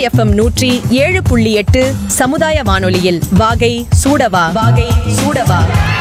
FM நூற்றி ஏழு புள்ளி எட்டு சமுதாய வானொலியில் வாகை சூடவா வாகை சூடவா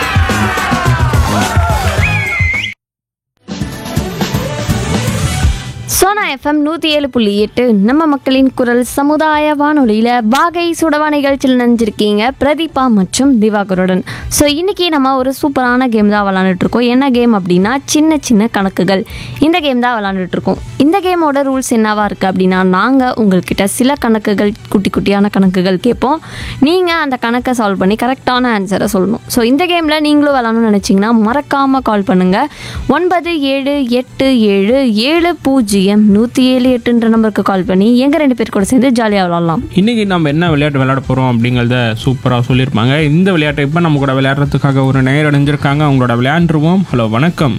சோனா எஃப்எம் நூற்றி ஏழு புள்ளி எட்டு நம்ம மக்களின் குரல் சமுதாய வானொலியில் வாகை சுடவா நிகழ்ச்சியில் நினைஞ்சிருக்கீங்க பிரதீபா மற்றும் திவாகருடன் ஸோ இன்றைக்கி நம்ம ஒரு சூப்பரான கேம் தான் விளாண்டுட்ருக்கோம் என்ன கேம் அப்படின்னா சின்ன சின்ன கணக்குகள் இந்த கேம் தான் விளாண்டுட்ருக்கோம் இந்த கேமோட ரூல்ஸ் என்னவா இருக்குது அப்படின்னா நாங்கள் உங்கள்கிட்ட சில கணக்குகள் குட்டி குட்டியான கணக்குகள் கேட்போம் நீங்கள் அந்த கணக்கை சால்வ் பண்ணி கரெக்டான ஆன்சரை சொல்லணும் ஸோ இந்த கேமில் நீங்களும் விளாடணும்னு நினச்சிங்கன்னா மறக்காமல் கால் பண்ணுங்கள் ஒன்பது ஏழு எட்டு ஏழு ஏழு பூஜ்ஜியம் நூற்றி ஏழு எட்டுன்ற நம்பருக்கு கால் பண்ணி எங்கள் ரெண்டு பேர் கூட சேர்ந்து ஜாலியாக விளாட்லாம் இன்றைக்கி நம்ம என்ன விளையாட்டு விளையாட போகிறோம் அப்படிங்கிறத சூப்பராக சொல்லியிருப்பாங்க இந்த விளையாட்டை இப்போ நம்ம கூட விளையாடுறதுக்காக ஒரு நேர் அடைஞ்சிருக்காங்க அவங்களோட விளையாண்டுருவோம் ஹலோ வணக்கம்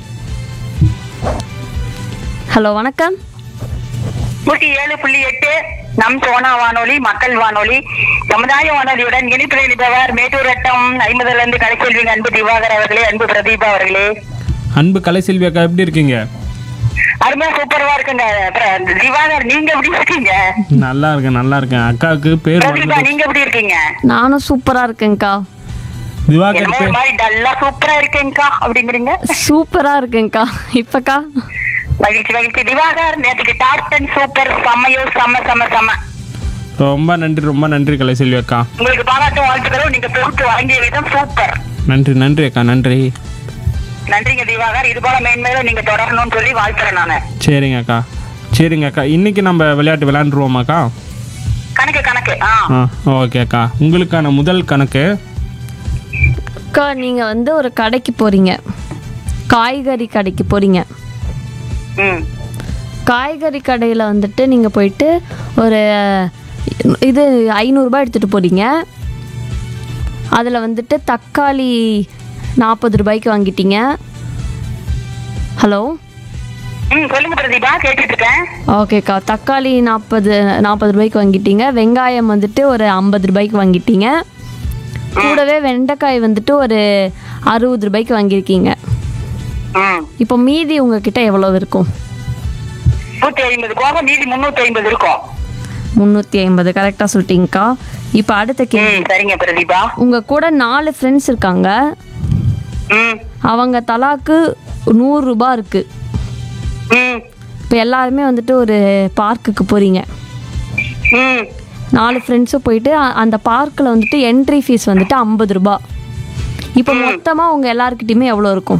ஹலோ வணக்கம் நூற்றி ஏழு புள்ளி எட்டு நம் சோனா வானொலி மக்கள் வானொலி சமுதாய வானொலியுடன் இணைப்பில் இணைப்பவர் மேட்டூர் வட்டம் ஐம்பதுல இருந்து கலைச்செல்விங்க அன்பு திவாகர் அவர்களே அன்பு பிரதீபா அவர்களே அன்பு கலைசெல்வி அக்கா எப்படி இருக்கீங்க அருமையா சூப்பரவா இருக்குங்க அப்புறம் திவாகர் நீங்க எப்படி இருக்கீங்க நல்லா இருக்கேன் நல்லா இருக்கேன் அக்காவுக்கு பேர் பிரதீபா மறந்து நீங்க எப்படி இருக்கீங்க நானும் சூப்பராக இருக்கேங்க்கா திவாகர் என்னமோ பேர் ஒரு மாதிரி டல்லா சூப்பரா இருக்கேங்கக்கா அப்படிங்கிறீங்க சூப்பராக இருக்கேங்க்கா இப்போக்கா மகிழ்ச்சி மகிழ்ச்சி திவாகர் நேற்றுக்கு டாப் டென் சூப்பர் செம்மையோ செம்ம செம்ம செம்ம ரொம்ப நன்றி ரொம்ப நன்றி கலைசெல்வி அக்கா உங்களுக்கு பாராட்டும் வாழ்த்துக்களும் நீங்க தொகுத்து வழங்கிய விதம் சூப்பர் நன்றி நன்றி அக்கா நன்றி நன்றிங்க திவாகர் இது போல மேன்மேலும் நீங்க தொடரணும்னு சொல்லி வாழ்த்துறேன் நானு சரிங்க அக்கா சரிங்க அக்கா இன்னைக்கு நம்ம விளையாட்டு விளையாண்டுருவோமாக்கா கணக்கு கணக்கு ஆ ஆ ஓகே அக்கா உங்களுக்கான முதல் கணக்கு அக்கா நீங்கள் வந்து ஒரு கடைக்கு போகிறீங்க காய்கறி கடைக்கு போகிறீங்க ம் காய்கறி கடையில் வந்துட்டு நீங்கள் போயிட்டு ஒரு இது ஐநூறுரூபா எடுத்துகிட்டு போகிறீங்க அதில் வந்துட்டு தக்காளி நாற்பது ரூபாய்க்கு வாங்கிட்டீங்க ஹலோ ம் சொல்லுங்க பிரதீபா கேட்டுட்டு இருக்கேன் ஓகேக்கா தக்காளி நாற்பது நாற்பது ரூபாய்க்கு வாங்கிட்டீங்க வெங்காயம் வந்துட்டு ஒரு ஐம்பது ரூபாய்க்கு வாங்கிட்டீங்க கூடவே வெண்டைக்காய் வந்துட்டு ஒரு அறுபது ரூபாய்க்கு வாங்கியிருக்கீங்க ம் இப்போ மீதி உங்ககிட்ட எவ்வளோ இருக்கும் நூத்தி ஐம்பது போக மீதி முன்னூத்தி ஐம்பது இருக்கும் முந்நூற்றி ஐம்பது கரெக்டாக சொல்லிட்டீங்கக்கா இப்போ அடுத்த கேள்வி ம் சரிங்க பிரதீபா உங்கள் கூட நாலு ஃப்ரெண்ட்ஸ் இருக்காங்க ம் அவங்க தலாக்கு நூறுரூபா இருக்குது ம் இப்போ எல்லாருமே வந்துட்டு ஒரு பார்க்குக்கு போகிறீங்க ம் நாலு ஃப்ரெண்ட்ஸும் போயிட்டு அ- அந்த பார்க்கில் வந்துட்டு என்ட்ரி ஃபீஸ் வந்துட்டு ஐம்பது ரூபா இப்போ மொத்தமாக உங்கள் எல்லாருக்கிட்டையுமே எவ்வளோ இருக்கும்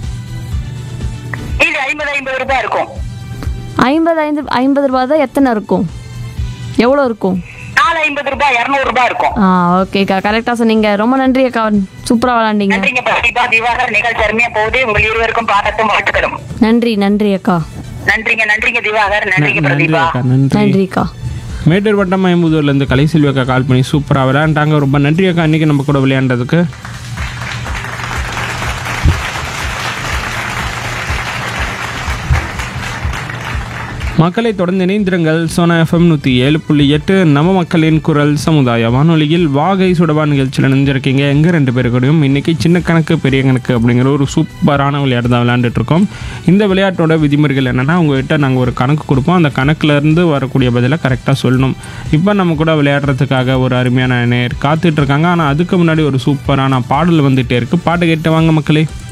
மீதி ஐம்பது ஐம்பது ரூபாய் இருக்கும் ஐம்பது ஐந்து ஐம்பது ரூபா தான் எத்தனை இருக்கும் எவ்வளோ இருக்கும் நாலு ஐம்பது ரூபாய் இரநூறு ரூபாய் இருக்கும் ஆ ஓகேக்கா கரெக்டாக சொன்னீங்க ரொம்ப நன்றி அக்கா சூப்பராக விளாண்டீங்க நன்றிங்க பிரதீபா திவாகர் நிகழ்ச்சி அருமையா போகுது உங்கள் இருவருக்கும் பாராட்டும் வாழ்த்துக்களும் நன்றி நன்றி அக்கா நன்றிங்க நன்றிங்க திவாகர் நன்றிங்க நன்றி பிரதீபா அக்கா நன்றி நன்றிக்கா மேட்டூர் வட்டம் ஐம்பதூர்லேருந்து கலைசெல்வி அக்கா கால் பண்ணி சூப்பராக விளையாண்டாங்க ரொம்ப நன்றி அக்கா இன்றைக்கி நம்ம கூட விளையாண்டதுக்கு மக்களை தொடர்ந்து இணைந்திருங்கள் சோனா எஃப்எம் நூற்றி ஏழு புள்ளி எட்டு நம்ம மக்களின் குரல் சமுதாய வானொலியில் வாகை சுடவா நிகழ்ச்சியில் நினைஞ்சிருக்கீங்க எங்கள் ரெண்டு பேரு கூடயும் இன்றைக்கி சின்ன கணக்கு பெரிய கணக்கு அப்படிங்கிற ஒரு சூப்பரான விளையாட்டு தான் விளையாண்டுட்டு இருக்கோம் இந்த விளையாட்டோட விதிமுறைகள் என்னென்னா உங்ககிட்ட நாங்கள் ஒரு கணக்கு கொடுப்போம் அந்த கணக்குலேருந்து வரக்கூடிய பதிலை கரெக்டாக சொல்லணும் இப்போ நம்ம கூட விளையாடுறதுக்காக ஒரு அருமையான நேர் காத்துட்டு இருக்காங்க ஆனால் அதுக்கு முன்னாடி ஒரு சூப்பரான பாடல் வந்துகிட்டே இருக்குது பாட்டு கேட்டு வாங்க மக்களே